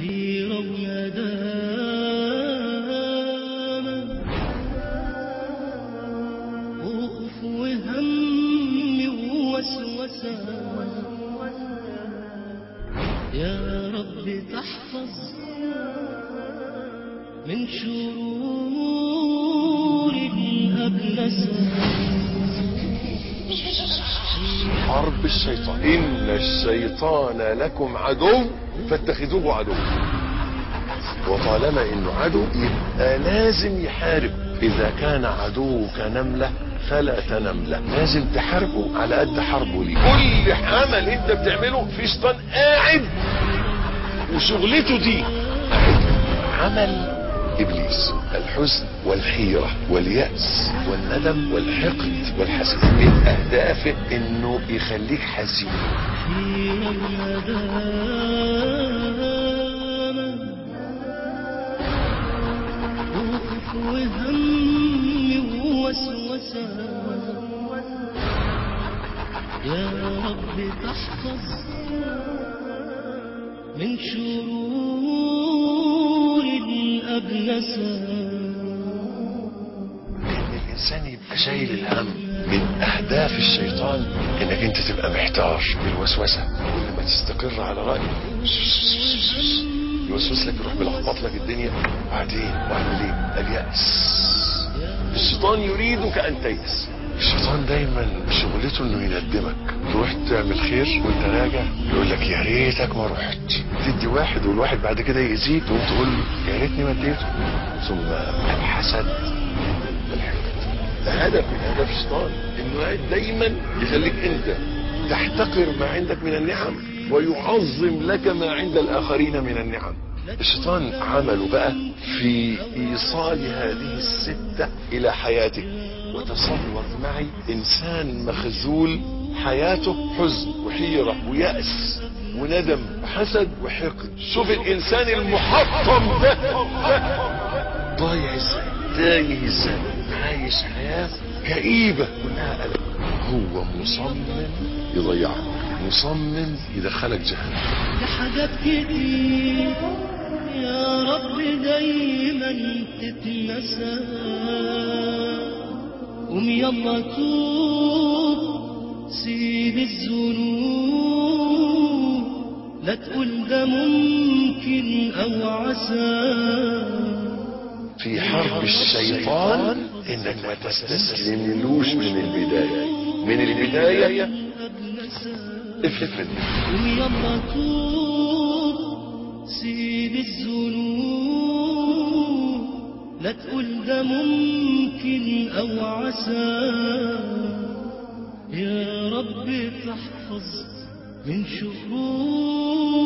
حيرة وندامة خوف وهم ووسوسة يا رب تحفظ من شرور الأبلسة حرب الشيطان إن الشيطان لكم عدو فاتخذوه عدو وطالما انه عدو يبقى لازم يحارب اذا كان عدوك نملة فلا تنملة لازم تحاربه على قد حربه ليه كل عمل انت بتعمله في شيطان قاعد وشغلته دي قاعد عمل ابليس الحزن والحيرة واليأس والندم والحقد والحسد من اهدافه انه يخليك حزين حيرة وندامة خوف وهم ووسوسة يا رب تحفظ من شرور الأبلسة ان الانسان يبقى شايل الهم من اهداف الشيطان انك انت تبقى محتار بالوسوسه كل ما تستقر على راي يوسوس لك يروح ملخبط لك الدنيا وبعدين واعمل ايه الياس الشيطان يريدك ان تيأس الشيطان دايما شغلته انه يندمك تروح تعمل خير وانت راجع يقول لك يا ريتك ما رحت تدي واحد والواحد بعد كده يأذيك تقوم تقول له يا ريتني ما اديته ثم الحسد والحقد ده هدف من اهداف الشيطان انه قاعد دايما يخليك انت تحتقر ما عندك من النعم ويعظم لك ما عند الاخرين من النعم الشيطان عمله بقى في ايصال هذه الستة الى حياتك وتصور معي انسان مخزول حياته حزن وحيرة ويأس وندم وحسد وحقد شوف الانسان المحطم ده ضايع ازاي تايه ازاي عايش حياة كئيبة كلها ألم هو مصمم يضيعك مصمم يدخلك جهنم ده حاجات كتير يا رب دايما تتنسى قوم يلا توب سيب الذنوب لا تقول ده ممكن او عسى في حرب الشيطان انك ما تستسلملوش من البداية من البداية افلت منه قوم يلا توب سيب الذنوب لا تقول ده ممكن او عسى يا رب تحفظ من شرور